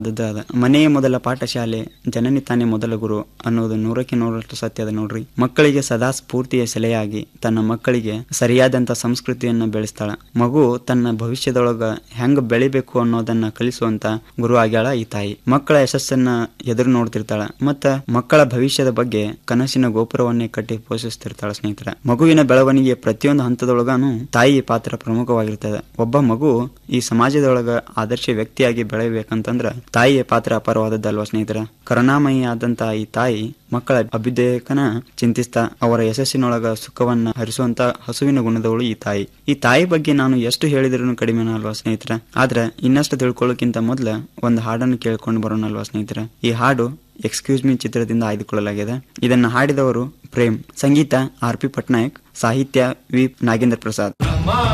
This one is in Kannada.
ಅದ ಅದ ಮನೆಯೇ ಮೊದಲ ಪಾಠಶಾಲೆ ಜನನಿ ತಾನೇ ಮೊದಲ ಗುರು ಅನ್ನೋದು ನೂರಕ್ಕೆ ನೂರಷ್ಟು ಸತ್ಯದ ನೋಡ್ರಿ ಮಕ್ಕಳಿಗೆ ಸದಾ ಸ್ಫೂರ್ತಿಯ ಸೆಲೆಯಾಗಿ ತನ್ನ ಮಕ್ಕಳಿಗೆ ಸರಿಯಾದಂತ ಸಂಸ್ಕೃತಿಯನ್ನ ಬೆಳೆಸ್ತಾಳ ಮಗು ತನ್ನ ಭವಿಷ್ಯದೊಳಗ ಹೆಂಗ್ ಬೆಳಿಬೇಕು ಅನ್ನೋದನ್ನ ಕಲಿಸುವಂತ ಗುರು ಆಗ್ಯಾಳ ಈ ತಾಯಿ ಮಕ್ಕಳ ಯಶಸ್ಸನ್ನ ಎದುರು ನೋಡ್ತಿರ್ತಾಳ ಮತ್ತ ಮಕ್ಕಳ ಭವಿಷ್ಯದ ಬಗ್ಗೆ ಕನಸಿನ ಗೋಪುರವನ್ನೇ ಕಟ್ಟಿ ಪೋಷಿಸ್ತಿರ್ತಾಳ ಸ್ನೇಹಿತರ ಮಗುವಿನ ಬೆಳವಣಿಗೆಯ ಪ್ರತಿಯೊಂದು ಹಂತದೊಳಗಾನು ತಾಯಿ ಪಾತ್ರ ಪ್ರಮುಖವಾಗಿರ್ತದೆ ಒಬ್ಬ ಮಗು ಈ ಸಮಾಜದೊಳಗ ಆದರ್ಶ ವ್ಯಕ್ತಿಯಾಗಿ ಬೆಳೆಯಬೇಕಂತಂದ್ರ ತಾಯಿಯ ಪಾತ್ರ ಅಪಾರವಾದದ್ದಲ್ವಾ ಸ್ನೇಹಿತರ ಕರುಣಾಮಯಿ ಆದಂತ ಈ ತಾಯಿ ಮಕ್ಕಳ ಅಭ್ಯುದಯಕನ ಚಿಂತಿಸ್ತಾ ಅವರ ಯಶಸ್ಸಿನೊಳಗ ಸುಖವನ್ನ ಹರಿಸುವಂತ ಹಸುವಿನ ಗುಣದವಳು ಈ ತಾಯಿ ಈ ತಾಯಿ ಬಗ್ಗೆ ನಾನು ಎಷ್ಟು ಹೇಳಿದ್ರು ಕಡಿಮೆನ ಅಲ್ವಾ ಸ್ನೇಹಿತರ ಆದ್ರೆ ಇನ್ನಷ್ಟು ತಿಳ್ಕೊಳ್ಳೋಕ್ಕಿಂತ ಮೊದ್ಲ ಒಂದು ಹಾಡನ್ನು ಕೇಳ್ಕೊಂಡು ಬರೋಣಲ್ವಾ ಸ್ನೇಹಿತರ ಈ ಹಾಡು ಎಕ್ಸ್ಕ್ಯೂಸ್ ಮೀ ಚಿತ್ರದಿಂದ ಆಯ್ದುಕೊಳ್ಳಲಾಗಿದೆ ಇದನ್ನ ಹಾಡಿದವರು ಪ್ರೇಮ್ ಸಂಗೀತ ಆರ್ ಪಿ ಪಟ್ನಾಯಕ್ ಸಾಹಿತ್ಯ ವಿ ನಾಗೇಂದ್ರ ಪ್ರಸಾದ್